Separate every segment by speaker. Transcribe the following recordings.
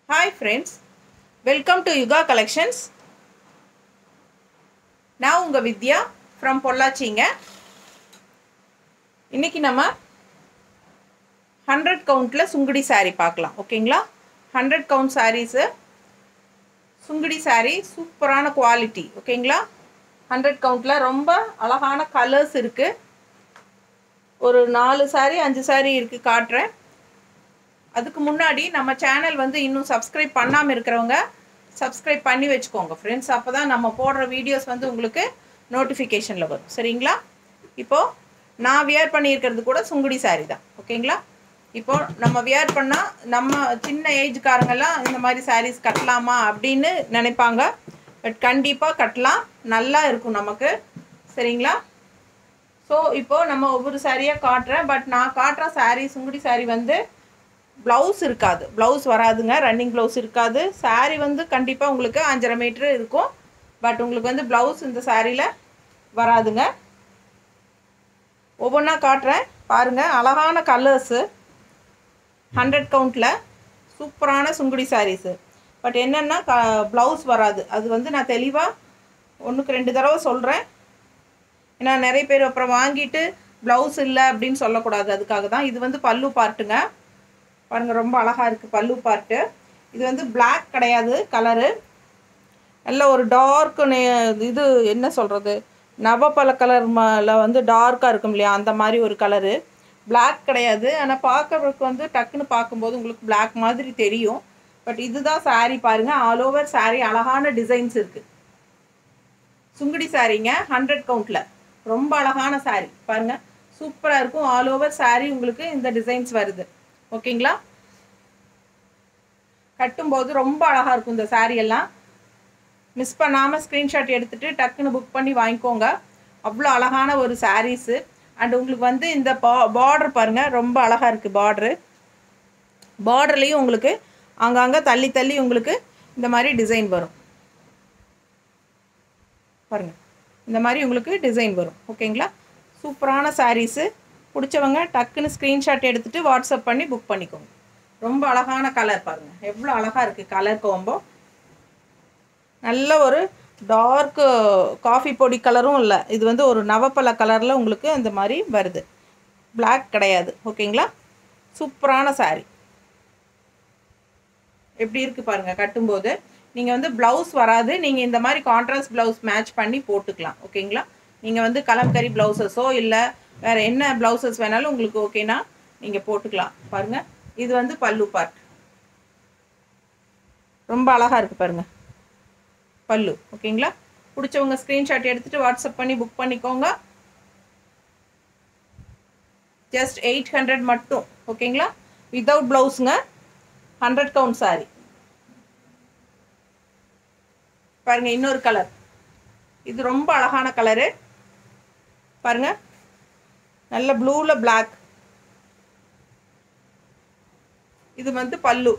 Speaker 1: hi friends welcome to Yuga collections நான் உங்கள் வித்யா from பொள்ளாச்சிங்க இன்றைக்கி நம்ம ஹண்ட்ரட் கவுண்டில் சுங்குடி saree பார்க்கலாம் ஓகேங்களா hundred count sarees Sungudi saree சூப்பரான குவாலிட்டி ஓகேங்களா ஹண்ட்ரட் கவுண்டில் ரொம்ப அழகான கலர்ஸ் இருக்குது ஒரு நாலு saree அஞ்சு saree இருக்குது காட்டுறேன் அதுக்கு முன்னாடி நம்ம சேனல் வந்து இன்னும் சப்ஸ்கிரைப் பண்ணாமல் இருக்கிறவங்க சப்ஸ்கிரைப் பண்ணி வச்சுக்கோங்க ஃப்ரெண்ட்ஸ் அப்போ தான் நம்ம போடுற வீடியோஸ் வந்து உங்களுக்கு நோட்டிஃபிகேஷனில் வரும் சரிங்களா இப்போது நான் வியர் பண்ணியிருக்கிறது கூட சுங்குடி saree தான் ஓகேங்களா இப்போ நம்ம வியர் பண்ணால் நம்ம சின்ன ஏஜ்காரங்கெல்லாம் இந்த மாதிரி சாரீஸ் கட்டலாமா அப்படின்னு நினைப்பாங்க பட் கண்டிப்பாக கட்டலாம் நல்லா இருக்கும் நமக்கு சரிங்களா ஸோ இப்போது நம்ம ஒவ்வொரு சாரியாக காட்டுறேன் பட் நான் காட்டுற saree சுங்குடி saree வந்து ப்ளவுஸ் இருக்காது ப்ளவுஸ் வராதுங்க ரன்னிங் ப்ளவுஸ் இருக்காது saree வந்து கண்டிப்பாக உங்களுக்கு அஞ்சரை மீட்ரு இருக்கும் பட் உங்களுக்கு வந்து ப்ளவுஸ் இந்த சாரியில் வராதுங்க ஒவ்வொன்றா காட்டுறேன் பாருங்கள் அழகான கலர்ஸு ஹண்ட்ரட் கவுண்டில் சூப்பரான சுங்குடி சாரீஸு பட் என்னென்னா க ப்ளவுஸ் வராது அது வந்து நான் தெளிவாக ஒன்றுக்கு ரெண்டு தடவை சொல்கிறேன் ஏன்னா நிறைய பேர் அப்புறம் வாங்கிட்டு ப்ளவுஸ் இல்லை அப்படின்னு சொல்லக்கூடாது அதுக்காக தான் இது வந்து பல்லு பார்ட்டுங்க பாருங்கள் ரொம்ப அழகாக இருக்குது பல்லு பார்ட்டு இது வந்து Black கிடையாது கலரு நல்ல ஒரு டார்க் இது என்ன சொல்கிறது நவப்பழ கலர் மேல வந்து டார்க்காக இருக்கும் இல்லையா அந்த மாதிரி ஒரு கலரு Black கிடையாது ஆனால் பார்க்கறதுக்கு வந்து டக்குன்னு பார்க்கும்போது உங்களுக்கு Black மாதிரி தெரியும் பட் இதுதான் saree பாருங்கள் ஆல் ஓவர் saree அழகான டிசைன்ஸ் இருக்குது சுங்குடி சாரீங்க ஹண்ட்ரட் கவுண்டில் ரொம்ப அழகான saree பாருங்கள் சூப்பராக இருக்கும் ஆல் ஓவர் saree உங்களுக்கு இந்த டிசைன்ஸ் வருது ஓகேங்களா கட்டும்போது ரொம்ப அழகாக இருக்கும் இந்த saree எல்லாம் மிஸ் பண்ணாமல் ஸ்க்ரீன்ஷாட் எடுத்துகிட்டு டக்குன்னு புக் பண்ணி வாங்கிக்கோங்க அவ்வளோ அழகான ஒரு சாரீஸு அண்ட் உங்களுக்கு வந்து இந்த பா பார்டர் பாருங்கள் ரொம்ப அழகாக இருக்குது பார்ட்ரு பார்டர்லேயும் உங்களுக்கு அங்கங்கே தள்ளி தள்ளி உங்களுக்கு இந்த மாதிரி டிசைன் வரும் பாருங்கள் இந்த மாதிரி உங்களுக்கு டிசைன் வரும் ஓகேங்களா சூப்பரான சாரீஸு பிடிச்சவங்க டக்குன்னு ஸ்க்ரீன்ஷாட் எடுத்துகிட்டு வாட்ஸ்அப் பண்ணி புக் பண்ணிக்கோங்க ரொம்ப அழகான கலர் பாருங்கள் எவ்வளோ அழகாக இருக்குது கலர் கோம்போ நல்ல ஒரு டார்க்கு காஃபி பொடி கலரும் இல்லை இது வந்து ஒரு நவப்பழ கலரில் உங்களுக்கு இந்த மாதிரி வருது Black கிடையாது ஓகேங்களா சூப்பரான saree எப்படி இருக்குது பாருங்கள் கட்டும்போது நீங்கள் வந்து ப்ளவுஸ் வராது நீங்கள் இந்த மாதிரி கான்ட்ராஸ்ட் ப்ளவுஸ் மேட்ச் பண்ணி போட்டுக்கலாம் ஓகேங்களா நீங்கள் வந்து கலம்கரி ப்ளவுசஸோ இல்லை வேறு என்ன ப்ளவுசஸ் வேணாலும் உங்களுக்கு ஓகேனா நீங்கள் போட்டுக்கலாம் பாருங்கள் இது வந்து பல்லு பார்ட் ரொம்ப அழகாக இருக்குது பாருங்கள் பல்லு ஓகேங்களா பிடிச்சவங்க ஸ்க்ரீன்ஷாட் எடுத்துகிட்டு வாட்ஸ்அப் பண்ணி புக் பண்ணிக்கோங்க ஜஸ்ட் எயிட் ஹண்ட்ரட் மட்டும் ஓகேங்களா வித்தவுட் ப்ளவுஸுங்க ஹண்ட்ரட் கவுண்ட் சாரி பாருங்கள் இன்னொரு கலர் இது ரொம்ப அழகான கலரு பாருங்கள் நல்ல ப்ளூவில் பிளாக் இது வந்து பல்லு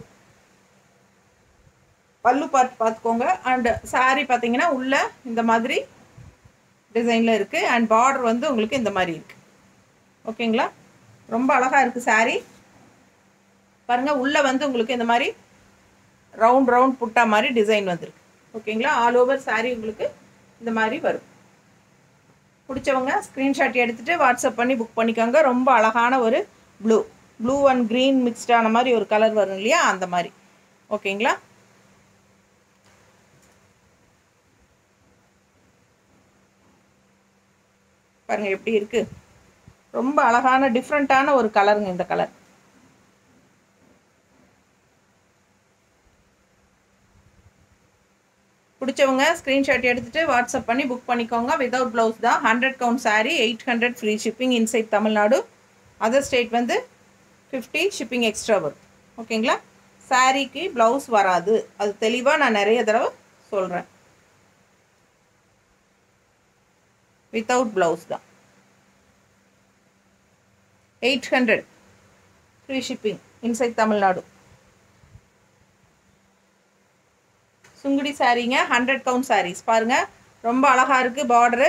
Speaker 1: பல்லு பார்த்து பார்த்துக்கோங்க அண்ட் சாரீ பார்த்தீங்கன்னா உள்ள இந்த மாதிரி டிசைனில் இருக்குது அண்ட் பார்டர் வந்து உங்களுக்கு இந்த மாதிரி இருக்குது ஓகேங்களா ரொம்ப அழகாக இருக்குது சாரீ பாருங்கள் உள்ளே வந்து உங்களுக்கு இந்த மாதிரி ரவுண்ட் ரவுண்ட் புட்டா மாதிரி டிசைன் வந்திருக்கு ஓகேங்களா ஆல் ஓவர் சாரீ உங்களுக்கு இந்த மாதிரி வரும் பிடிச்சவங்க ஸ்க்ரீன்ஷாட் எடுத்துகிட்டு வாட்ஸ்அப் பண்ணி புக் பண்ணிக்கோங்க ரொம்ப அழகான ஒரு ப்ளூ ப்ளூ அண்ட் க்ரீன் மிக்ஸ்டான மாதிரி ஒரு கலர் வரும் இல்லையா அந்த மாதிரி ஓகேங்களா பாருங்கள் எப்படி இருக்குது ரொம்ப அழகான டிஃப்ரெண்ட்டான ஒரு கலருங்க இந்த கலர் பிடிச்சவங்க ஸ்க்ரீன்ஷாட் எடுத்துகிட்டு வாட்ஸ்அப் பண்ணி புக் பண்ணிக்கோங்க வித்தவுட் ப்ளவுஸ் தான் hundred count saree eight hundred free shipping inside Tamil Nadu other state வந்து ஃபிஃப்டி ஷிப்பிங் எக்ஸ்ட்ரா வரும் ஓகேங்களா சாரீக்கு ப்ளவுஸ் வராது அது தெளிவாக நான் நிறைய தடவை சொல்கிறேன் வித்தவுட் ப்ளவுஸ் தான் eight hundred free shipping inside Tamil Nadu Sungudi சாரீங்க ஹண்ட்ரட் கவுண்ட் சாரீஸ் பாருங்கள் ரொம்ப அழகாக இருக்குது பார்டரு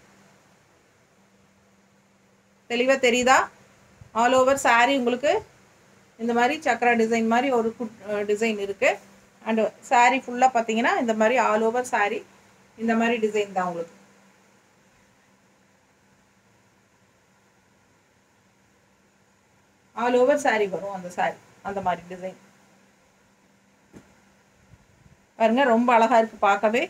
Speaker 1: தெளிவாக தெரியுதா ஆல் ஓவர் saree உங்களுக்கு இந்த மாதிரி சக்கரா டிசைன் மாதிரி ஒரு குட் டிசைன் இருக்குது அண்டு saree ஃபுல்லாக பார்த்தீங்கன்னா இந்த மாதிரி ஆல் ஓவர் saree இந்த மாதிரி டிசைன் தான் உங்களுக்கு ஆல் ஓவர் saree வரும் அந்த saree அந்த மாதிரி டிசைன் பாருங்க ரொம்ப அழகா இருக்கு பார்க்கவே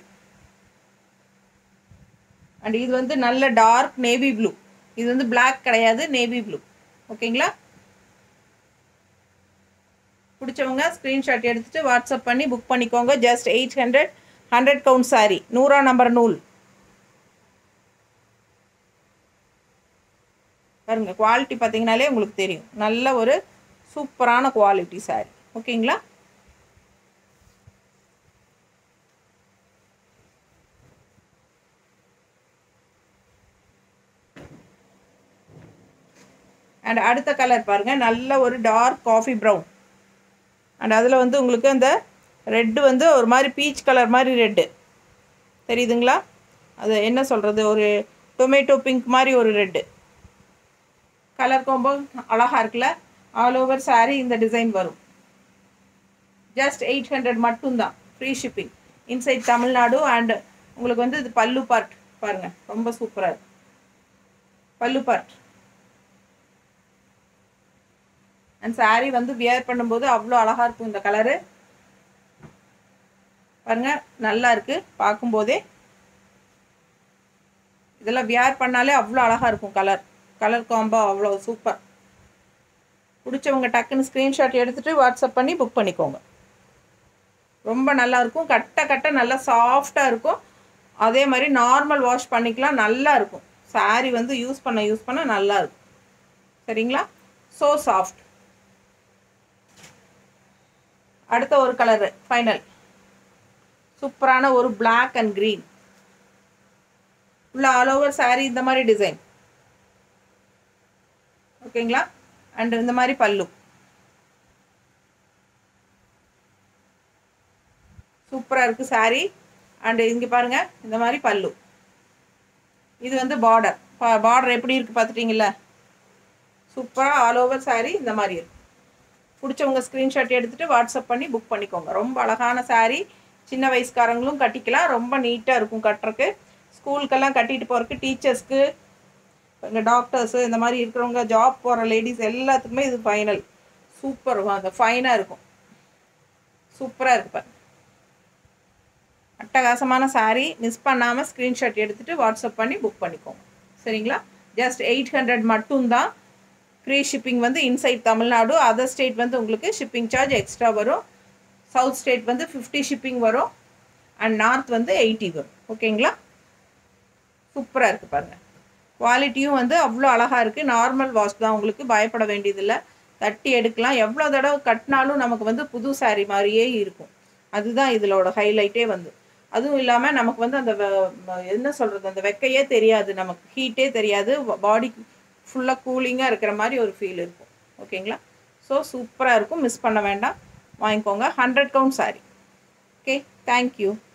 Speaker 1: அண்ட் இது வந்து நல்ல டார்க் நேவி ப்ளூ இது வந்து Black கிடையாது நேவி ப்ளூ ஓகேங்களா பிடிச்சவங்க ஸ்க்ரீன்ஷாட் எடுத்துட்டு வாட்ஸ்அப் பண்ணி புக் பண்ணிக்கோங்க just eight hundred hundred count sari நூறா நம்பர் நூல் பாருங்க குவாலிட்டி பார்த்தீங்கனாலே உங்களுக்கு தெரியும் நல்ல ஒரு சூப்பரான குவாலிட்டி சாரி ஓகேங்களா அண்ட் அடுத்த கலர் பாருங்க நல்ல ஒரு டார்க் காஃபி ப்ரௌன் அண்ட் அதில் வந்து உங்களுக்கு அந்த ரெட்டு வந்து ஒரு மாதிரி பீச் கலர் மாதிரி ரெட்டு தெரியுதுங்களா அது என்ன சொல்கிறது ஒரு டொமேட்டோ பிங்க் மாதிரி ஒரு ரெட்டு கலர் காம்போ அழகாக இருக்குல்ல ஆல் ஓவர் saree இந்த டிசைன் வரும் ஜஸ்ட் எயிட் ஹண்ட்ரட் மட்டும்தான் free shipping inside Tamil Nadu and உங்களுக்கு வந்து இது பல்லு பார்ட் பாருங்கள் ரொம்ப சூப்பராக இருக்கு பல்லு பார்ட் அண்ட் saree வந்து வியர் பண்ணும்போது அவ்வளோ அழகாக இருக்கும் இந்த கலரு பாருங்க நல்லா இருக்கு பார்க்கும்போதே இதெல்லாம் வியர் பண்ணாலே அவ்வளோ அழகாக இருக்கும் கலர் கலர் காம்போ அவ்வளோ சூப்பர் பிடிச்சவங்க டக்குன்னு ஸ்க்ரீன்ஷாட் எடுத்துகிட்டு வாட்ஸ்அப் பண்ணி புக் பண்ணிக்கோங்க ரொம்ப நல்லா இருக்கும் கட்ட கட்ட நல்லா சாஃப்டாக இருக்கும் அதே மாதிரி நார்மல் வாஷ் பண்ணிக்கலாம் நல்லா இருக்கும் saree வந்து யூஸ் பண்ண யூஸ் பண்ண நல்லா இருக்கும் சரிங்களா ஸோ சாஃப்ட் அடுத்த ஒரு கலரு ஃபைனல் சூப்பரான ஒரு Black அண்ட் க்ரீன் உள்ள ஆல் ஓவர் saree இந்த மாதிரி டிசைன் ஓகேங்களா அண்ட் இந்த மாதிரி பல்லு சூப்பராக இருக்குது saree அண்டு இங்கே பாருங்க இந்த மாதிரி பல்லு இது வந்து பார்டர் பார்டர் எப்படி இருக்குது பார்த்துட்டீங்களா சூப்பராக ஆல் ஓவர் saree இந்த மாதிரி இருக்கு பிடிச்சவங்க ஸ்க்ரீன்ஷாட் எடுத்துகிட்டு வாட்ஸ்அப் பண்ணி புக் பண்ணிக்கோங்க ரொம்ப அழகான saree சின்ன வயசுக்காரங்களும் கட்டிக்கலாம் ரொம்ப நீட்டாக இருக்கும் கட்டுறக்கு ஸ்கூலுக்கெல்லாம் கட்டிட்டு போகிறதுக்கு டீச்சர்ஸ்க்கு இங்கே டாக்டர்ஸு இந்த மாதிரி இருக்கிறவங்க ஜாப் போகிற லேடிஸ் எல்லாத்துக்குமே இது ஃபைனல் சூப்பர் அந்த ஃபைனாக இருக்கும் சூப்பராக இருக்கு பாரு அட்டகாசமான saree மிஸ் பண்ணாமல் ஸ்க்ரீன்ஷாட் எடுத்துகிட்டு வாட்ஸ்அப் பண்ணி புக் பண்ணிக்கோங்க சரிங்களா ஜஸ்ட் எயிட் ஹண்ட்ரட் மட்டும்தான் ஃப்ரீ ஷிப்பிங் வந்து இன்சைட் தமிழ்நாடு அதர் ஸ்டேட் வந்து உங்களுக்கு ஷிப்பிங் சார்ஜ் எக்ஸ்ட்ரா வரும் சவுத் ஸ்டேட் வந்து ஃபிஃப்டி ஷிப்பிங் வரும் அண்ட் நார்த் வந்து எயிட்டி வரும் ஓகேங்களா சூப்பராக இருக்குது பாருங்கள் குவாலிட்டியும் வந்து அவ்வளோ அழகாக இருக்குது நார்மல் வாஷ் தான் உங்களுக்கு பயப்பட வேண்டியதில்லை தட்டி எடுக்கலாம் எவ்வளோ தடவை கட்டினாலும் நமக்கு வந்து புது saree மாதிரியே இருக்கும் அதுதான் இதிலோட ஹைலைட்டே வந்து அதுவும் இல்லாமல் நமக்கு வந்து அந்த வ- வ- என்ன சொல்கிறது அந்த வெக்கையே தெரியாது நமக்கு ஹீட்டே தெரியாது பாடி ஃபுல்லாக கூலிங்காக இருக்கிற மாதிரி ஒரு ஃபீல் இருக்கும் ஓகேங்களா ஸோ சூப்பராக இருக்கும் மிஸ் பண்ண வேண்டாம் வாங்கிக்கோங்க hundred count saree okay thank you